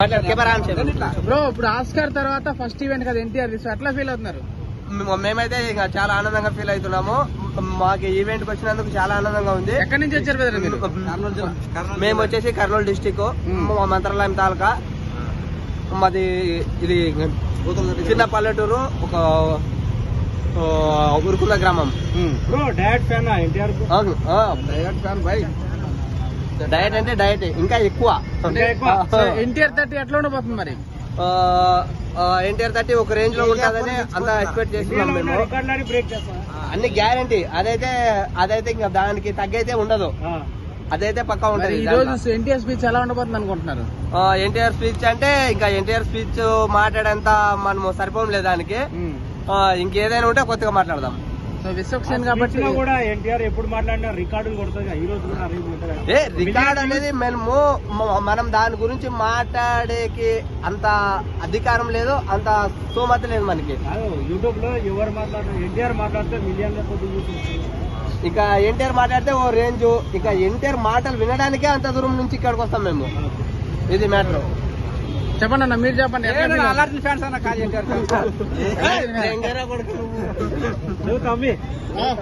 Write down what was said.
Camera అని చెప్పి. Bro ఇప్పుడు ఆస్కార్ తర్వాత ఫస్ట్ ఈవెంట్ కదా ఎన్టీఆర్ సో ఎట్లా ఫీల్ అవుతున్నారు మేము- మేమైతే ఇంకా చాలా ఆనందంగా ఫీల్ అవుతున్నాము మాకు ఈవెంట్ కి వచ్చినందుకు చాలా ఆనందంగా ఉంది ఎక్కడి నుంచి వచ్చారు బ్రదర్ మీరు మేము వచ్చేసి కర్నూలు డిస్టిక్ మ్మ్. మంత్రాలయం తాలూకా మాది ఇది చిన్న పల్లెటూరు ఒక ఆ, ఉరుకుల గ్రామం బ్రో డైరెక్ట్ ఫ్యాన్ ఎన్టీఆర్ అవును ఆ, డయట్ అంటే డయట్ ఇంకా ఎక్కువ ఇంకా ఎక్కువ. ఎన్టీఆర్ థర్టీ ఎట్లా ఉండబోతుంది మరి ఎన్టీఆర్ థర్టీ ఒక రేంజ్ లో ఉంటుందని అంత ఎక్స్పెక్ట్ చేస్తున్నాం మేము రికార్డులని బ్రేక్ చేస్తా అన్ని గ్యారంటీ అదైతే అదైతే ఇంకా దానికి తగ్గైతే ఉండదు అదైతే పక్కా మరి ఉంటది ఈ రోజు ఎన్టీఆర్ స్పీచ్ ఎలా ఉండబోతుంది అనుకుంటున్నారు ఎన్టీఆర్ స్పీచ్ అంటే ఇంకా ఎన్టీఆర్ స్పీచ్ మాట్లాడేంత మనము సరిపోం లేదు దానికి ఆ, ఇంకేదైనా ఉంటే కొత్తగా మాట్లాడదాం సో విశ్వక్సేన్ కాబట్టి కాబట్టి కూడా ఎన్టీఆర్ ఎప్పుడు మాట్లాడినా రికార్డులు కొడుతుంది ఈ రోజు కూడా రేపు ఉంటుంది ఏ రికార్డ్ అనేది మనము మ- మనం దాని గురించి మాట్లాడేకి అంత అధికారం లేదు అంత స్తోమత లేదు మనకి కాదు యూట్యూబ్ లో ఎవరు మాట్లాడారు ఎన్టీఆర్ మాట్లాడితే మిలియన్ కొద్ది చూస్తుంది ఇక ఎన్టీఆర్ మాట్లాడితే ఓ రేంజ్ ఇక ఎన్టీఆర్ మాటలు వినడానికే అంత దూరం నుంచి ఇక్కడికి వస్తాం మేము ఇది మ్యాటర్ చెప్పండి అన్న మీరు చెప్పండి ఎట్లా feel అవుతుంది? ఫ్యాన్స్ అన్న కాదు ఎన్టీఆర్ నువ్వు తమ్మి